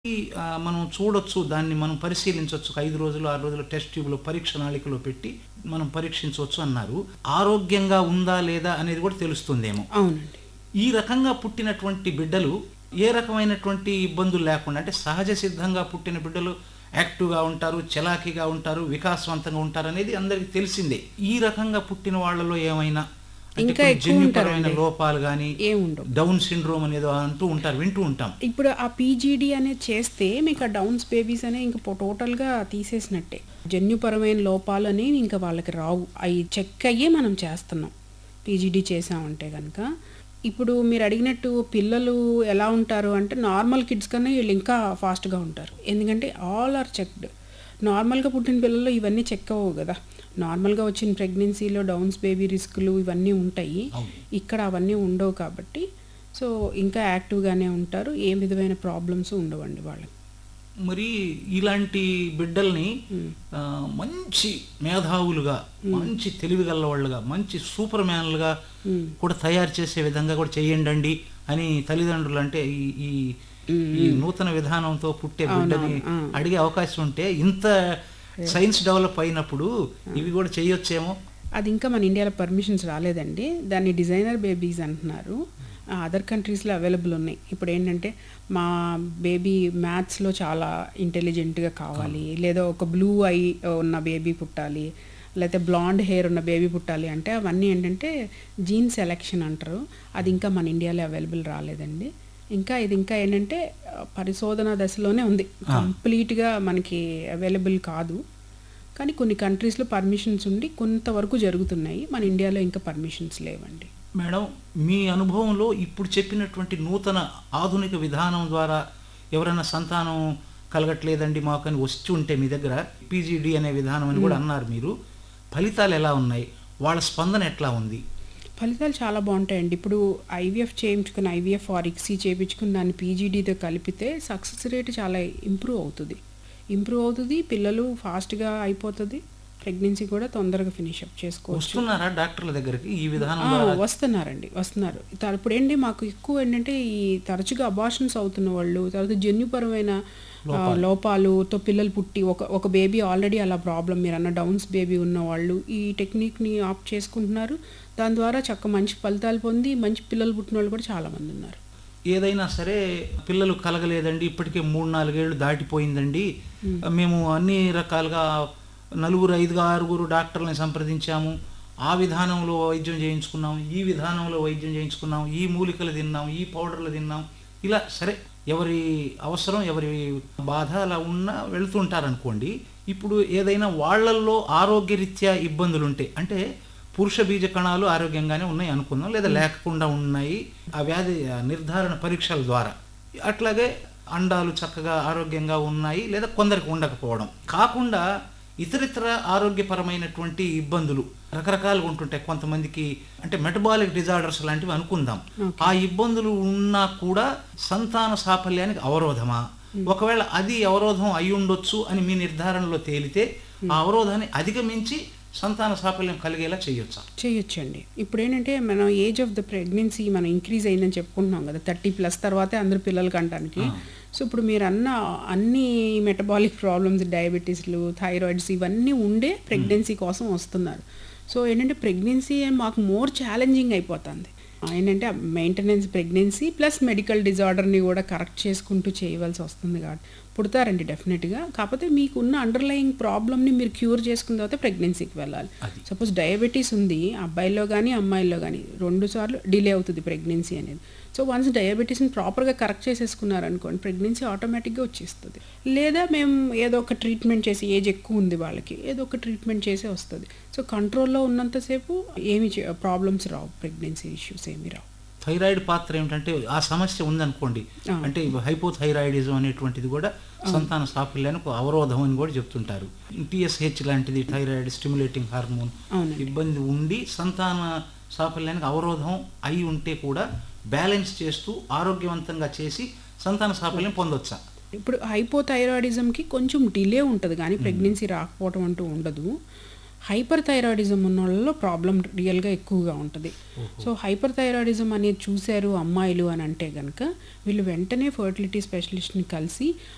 ఈ, ఆ, మనం చూడొచ్చు దాన్ని మనం పరిశీలించవచ్చు ఒక ఐదు రోజులు ఆరు రోజులు టెస్ట్ ట్యూబ్లో పరీక్ష నాళికలో పెట్టి మనం పరీక్షించవచ్చు అన్నారు ఆరోగ్యంగా ఉందా లేదా అనేది కూడా తెలుస్తుందేమో అవునండి ఈ రకంగా పుట్టినటువంటి బిడ్డలు ఏ రకమైనటువంటి ఇబ్బందులు లేకుండా అంటే సహజ సిద్ధంగా పుట్టిన బిడ్డలు యాక్టివ్గా ఉంటారు చలాకీగా ఉంటారు వికాసవంతంగా ఉంటారు అనేది అందరికీ తెలిసిందే ఈ రకంగా పుట్టిన వాళ్ళలో ఏమైనా అంటే ఇంకా కొన్ని ఎక్కువ జన్యుపరమైన ఉంటారండి. లోపాలు కానీ ఏముండవు డౌన్ సిండ్రోమ్ అనేదో అంటూ ఉంటారు వింటూ ఉంటాం ఇప్పుడు ఆ పీజీడీ అనేది చేస్తే మీకు ఆ డౌన్స్ బేబీస్ అనే ఇంకా పొ- టోటల్గా తీసేసినట్టే జన్యుపరమైన లోపాలు అనేవి ఇంకా వాళ్ళకి రావు అవి చెక్ అయ్యే మనం చేస్తున్నాం పీజీడీ చేసామంటే కనుక ఇప్పుడు మీరు అడిగినట్టు పిల్లలు ఎలా ఉంటారు అంటే నార్మల్ కిడ్స్ కన్నా వీళ్ళు ఇంకా ఫాస్ట్గా ఉంటారు ఎందుకంటే ఆల్ ఆర్ చెక్డ్ నార్మల్గా పుట్టిన పిల్లలు ఇవన్నీ చెక్ అవ్వవు కదా నార్మల్గా వచ్చిన ప్రెగ్నెన్సీలో డౌన్స్ బేబీ రిస్కులు ఇవన్నీ ఉంటాయి అవును. ఇక్కడ అవన్నీ ఉండవు కాబట్టి సో ఇంకా యాక్టివ్గానే ఉంటారు ఏ విధమైన ప్రాబ్లమ్స్ ఉండవండి వాళ్ళకి మరి ఇలాంటి బిడ్డల్ని ఆ, మంచి మేధావులుగా మంచి తెలివిగల వాళ్ళుగా మంచి సూపర్ మ్యాన్లుగా కూడా తయారు చేసే విధంగా కూడా చేయండి అని తల్లిదండ్రులు అంటే ఈ ఈ ఈ నూతన విధానంతో పుట్టే బిడ్డని అడిగే అవకాశం ఉంటే ఇంత సైన్స్ డెవలప్ అయినప్పుడు ఇవి కూడా చేయొచ్చేమో అది ఇంకా మన ఇండియాలో పర్మిషన్స్ రాలేదండి దాన్ని డిజైనర్ బేబీస్ అంటున్నారు అదర్ కంట్రీస్లో అవైలబుల్ ఉన్నాయి ఇప్పుడు ఏంటంటే మా బేబీ మ్యాథ్స్లో చాలా ఇంటెలిజెంట్గా కావాలి లేదా ఒక బ్లూ ఐ ఉన్న బేబీ పుట్టాలి లేకపోతే బ్లాండ్ హెయిర్ ఉన్న బేబీ పుట్టాలి అంటే అవన్నీ ఏంటంటే జీన్ సెలెక్షన్ అంటారు అది ఇంకా మన ఇండియాలో అవైలబుల్ రాలేదండి ఇంకా ఇది ఇంకా ఏంటంటే ఆ, పరిశోధన దశలోనే ఉంది కంప్లీట్గా మనకి అవైలబుల్ కాదు కానీ కొన్ని కంట్రీస్లో పర్మిషన్స్ ఉండి కొంతవరకు జరుగుతున్నాయి మన ఇండియాలో ఇంకా పర్మిషన్స్ లేవండి మేడం మీ అనుభవంలో ఇప్పుడు చెప్పినటువంటి నూతన ఆధునిక విధానం ద్వారా ఎవరైనా సంతానం కలగట్లేదండి మాకు అని వచ్చి ఉంటే మీ దగ్గర పీజీడి అనే విధానం అని కూడా అన్నారు మీరు ఫలితాలు ఎలా ఉన్నాయి వాళ్ళ స్పందన ఎట్లా ఉంది ఫలితాలు చాలా బాగుంటాయండి ఇప్పుడు ఐవీఎఫ్ చేయించుకుని ఐవీఎఫ్ ఆర్ ఇక్సీ చేయించుకుని దాన్ని పీజీడీతో కలిపితే సక్సెస్ రేట్ చాలా ఇంప్రూవ్ అవుతుంది ఇంప్రూవ్ అవుతుంది పిల్లలు ఫాస్ట్గా అయిపోతుంది ప్రెగ్నెన్సీ కూడా తొందరగా ఫినిష్ అప్ చేసుకోవచ్చు వస్తున్నారా డాక్టర్ల దగ్గరికి ఈ విధానం ఆ, ద్వారా వస్తున్నారండి వస్తున్నారు త- ఇప్పుడు ఏంటి మాకు ఎక్కువ ఏంటంటే ఈ తరచుగా అబార్షన్స్ అవుతున్న వాళ్ళు తర్వాత జన్యుపరమైన ఆ, లోపాలుతో పిల్లలు పుట్టి ఒక ఒక బేబీ ఆల్రెడీ అలా ప్రాబ్లం మీరు అన్న డౌన్స్ బేబీ ఉన్న వాళ్ళు ఈ టెక్నిక్ని ఆప్ట్ చేసుకుంటున్నారు దాని ద్వారా చక్క మంచి ఫలితాలు పొంది మంచి పిల్లలు పుట్టిన వాళ్ళు కూడా చాలామంది ఉన్నారు ఏదైనా సరే పిల్లలు కలగలేదండి ఇప్పటికే మూడు నాలుగేళ్లు దాటిపోయిందండి మేము అన్ని రకాలుగా నలుగురు ఐదుగా ఆరుగురు డాక్టర్లని సంప్రదించాము ఆ విధానంలో వైద్యం చేయించుకున్నాం ఈ విధానంలో వైద్యం చేయించుకున్నాం ఈ మూలికలు తిన్నాం ఈ పౌడర్లు తిన్నాం ఇలా సరే ఎవరి అవసరం ఎవరి బాధ అలా ఉన్నా వెళుతుంటారనుకోండి ఇప్పుడు ఏదైనా వాళ్ళల్లో ఆరోగ్యరీత్యా ఇబ్బందులు ఉంటే అంటే పురుష బీజ కణాలు ఆరోగ్యంగానే ఉన్నాయి అనుకుందాం లేదా లేకుండా ఉన్నాయి ఆ వ్యాధి ఆ నిర్ధారణ పరీక్షల ద్వారా అట్లాగే అండాలు చక్కగా ఆరోగ్యంగా ఉన్నాయి లేదా కొందరికి ఉండకపోవడం కాకుండా ఇతరితర ఆరోగ్యపరమైనటువంటి ఇబ్బందులు రకరకాలుగా ఉంటుంటాయి కొంతమందికి అంటే మెటబాలిక్ డిజార్డర్స్ లాంటివి అనుకుందాం ఆ ఇబ్బందులు ఉన్నా కూడా సంతాన సాఫల్యానికి అవరోధమా ఒకవేళ అది అవరోధం అయి ఉండొచ్చు అని మీ నిర్ధారణలో తేలితే ఆ అవరోధాన్ని అధిగమించి సంతాన సాఫల్యం కలిగేలా చేయొచ్చా చేయొచ్చండి ఇప్పుడు ఏంటంటే మనం ఏజ్ ఆఫ్ ద ప్రెగ్నెన్సీ మనం ఇంక్రీజ్ అయిందని చెప్పుకుంటున్నాం కదా థర్టీ ప్లస్ తర్వాతే అందరు పిల్లలు కంటానికి సో ఇప్పుడు మీరు అన్న అన్ని మెటబాలిక్ ప్రాబ్లమ్స్ డయాబెటీస్లు థైరాయిడ్స్ ఇవన్నీ ఉండే ప్రెగ్నెన్సీ కోసం వస్తున్నారు సో ఏంటంటే ప్రెగ్నెన్సీ మాకు మోర్ ఛాలెంజింగ్ అయిపోతుంది ఏంటంటే మెయింటెనెన్స్ ప్రెగ్నెన్సీ ప్లస్ మెడికల్ డిజార్డర్ని కూడా కరెక్ట్ చేసుకుంటూ చేయవలసి వస్తుంది కాబట్టి పుడతారండి డెఫినెట్గా కాకపోతే మీకు ఉన్న అండర్లయింగ్ ప్రాబ్లమ్ని మీరు క్యూర్ చేసుకున్న తర్వాత ప్రెగ్నెన్సీకి వెళ్ళాలి సపోజ్ డయాబెటీస్ ఉంది అబ్బాయిల్లో కానీ అమ్మాయిల్లో కానీ రెండు సార్లు డిలే అవుతుంది ప్రెగ్నెన్సీ అనేది సో వన్స్ డయాబెటీస్ని ప్రాపర్గా కరెక్ట్ చేసేసుకున్నారనుకోండి ప్రెగ్నెన్సీ ఆటోమేటిక్గా వచ్చేస్తుంది లేదా మేము ఏదో ఒక ట్రీట్మెంట్ చేసి ఏజ్ ఎక్కువ ఉంది వాళ్ళకి ఏదో ఒక ట్రీట్మెంట్ చేసే వస్తుంది సో కంట్రోల్లో ఉన్నంతసేపు ఏమి ప్రాబ్లమ్స్ రావు ప్రెగ్నెన్సీ ఇష్యూస్ ఏమి రావు థైరాయిడ్ పాత్ర ఏమిటంటే ఆ సమస్య ఉందనుకోండి అంటే హైపోథైరాయిడిజం అనేటువంటిది కూడా సంతాన సాఫల్యానికి ఒక అవరోధం అని కూడా చెప్తుంటారు టిఎస్హెచ్ లాంటిది థైరాయిడ్ స్టిమ్యులేటింగ్ హార్మోన్ అవునండి. ఇబ్బంది ఉండి సంతాన సాఫల్యానికి అవరోధం అయి ఉంటే కూడా బ్యాలెన్స్ చేస్తూ ఆరోగ్యవంతంగా చేసి సంతాన సాఫల్యం పొందొచ్చా ఇప్పుడు హైపోథైరాయిడిజంకి కొంచెం డిలే ఉంటుంది కానీ ప్రెగ్నెన్సీ రాకపోవడం అంటూ ఉండదు హైపర్ థైరాయిడిజం ఉన్న వాళ్ళలో ప్రాబ్లం రియల్గా ఎక్కువగా ఉంటుంది సో హైపర్ థైరాయిడిజం అనేది చూశారు అమ్మాయిలు అని అంటే కనుక వీళ్ళు వెంటనే ఫర్టిలిటీ స్పెషలిస్ట్ని కలిసి